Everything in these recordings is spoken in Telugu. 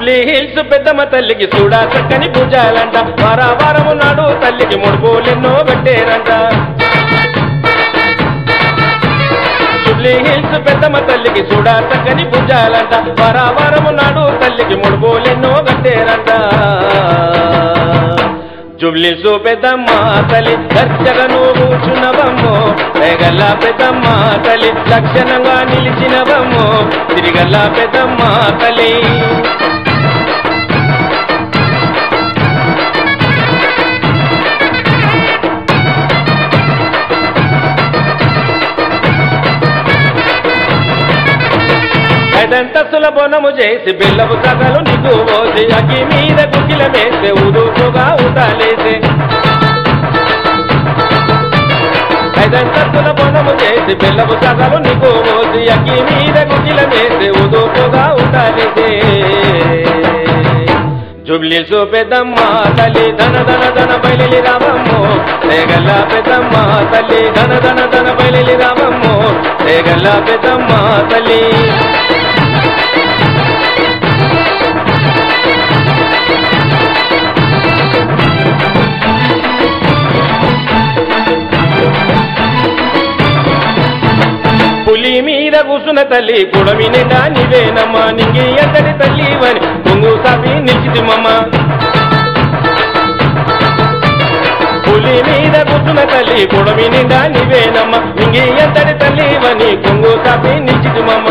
జుబ్లీ హిల్స్ పెద్దమ్మ తల్లికి చూడా చక్కని పూజాలంట వార వారము నాడు తల్లికి ముడుపులెన్నో కట్టేరంట జుబ్లీ హిల్స్ పెద్దమ్మ తల్లికి చూడా చక్కని పూజాలంట వార వారము నాడు తల్లికి ముడుపులెన్నో కట్టేరంట జుబ్లీసు పెద్దమ్మ తల్లి దర్శగను కూర్చున్నవమ్మో రేగల్ల పెద్దమ్మ తల్లి లక్షణంగా నిలిచినవమ్మో తిరిగల్ల పెద్దమ్మ తల్లి ఐదంతస్తుల బొనము చేసి బిల్లపు సగలు నీకు పోసి అగ్గి మీద గుగ్గిల వేస్తే ఉదుపుగా ఉటాలేసే ఐదంతస్తుల బొనము చేసి బిల్లపు సగలు నీకు పోసి అగ్గి మీద గుగ్గిల వేస్తే ఉదుపుగా ఉటాలేసే జుబ్లీ సో పెద్దమ్మ తల్లి ధన ధన ధన బయలి రామమ్మో రేగల్ల పెద్దమ్మ తల్లి ధన ధన ధన బయలి రామమ్మో రేగల్ల పెద్దమ్మ తల్లి పులి మీద కూసున్న తల్లి పుడమి నిండా నీవేనమ్మా నింగి ఎంతటి తల్లి వని కొంగు సాపి నిలిచితిమమ్మ పులి మీద కూసున్న తల్లి పుడమి నిండా నీవేనమ్మ నింగి ఎంతటి తల్లి వని కొంగు సాపి నిలిచితిమమ్మ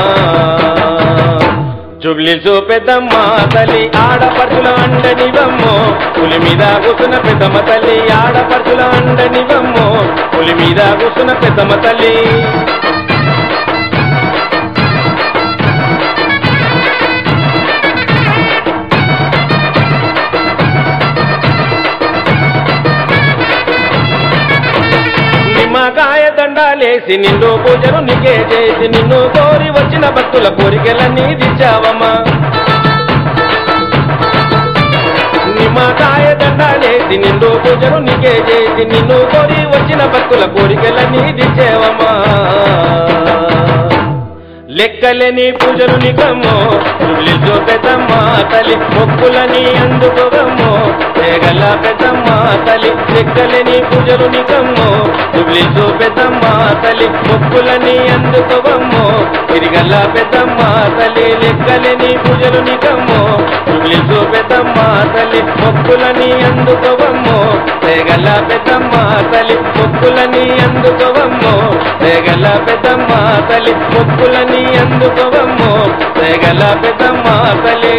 జుబ్లీ సో పెద్దమ్మ తల్లి ఆడపడుచుల అండనివమ్మో పులి మీద కూసున్న పెద్దమ్మ తల్లి ఆడపడుచుల అండనివమ్మో పులి మీద కూసున్న పెద్దమ్మ తల్లి నిమ్మకాయ దండాలేసి నిన్ను పూజలు నీకే చేసి నిన్ను కోరి వచ్చిన భక్తుల కోరికలన్నీ తీర్చావమ్మా నిమ్మకాయ దండాలేసి నిన్ను పూజలు నీకే చేసి నిన్ను కోరి వచ్చిన భక్తుల కోరికలన్నీ తీర్చేవమ్మా లెక్కలేని పూజలు నికమ్మో తుల్లితో పెద్దమ్మ తల్లి మొక్కులని అందుకోగమ్మో తేగల పెద్దమ్మ తల్లి లెక్కలేని పూజలు నికమ్మో తుల్లితో పెద్దమ్మ తల్లి మొక్కులని అందుకోగమ్మో తిరిగల్ల పెద్దమ్మ తల్లి లెక్కలేని పూజలు నికమ్మో తుల్లితో పెద్దమ్మ తల్లి మొక్కులని అందుకోవమ్మో తేగల పెద్దమ్మ తల్లి మొక్కులని అందుకోవమ్మో తేగల పెద్దమ్మ తల్లి మొక్కులని అందుకోవమ్మో తేగల పెద్దమ్మ తల్లి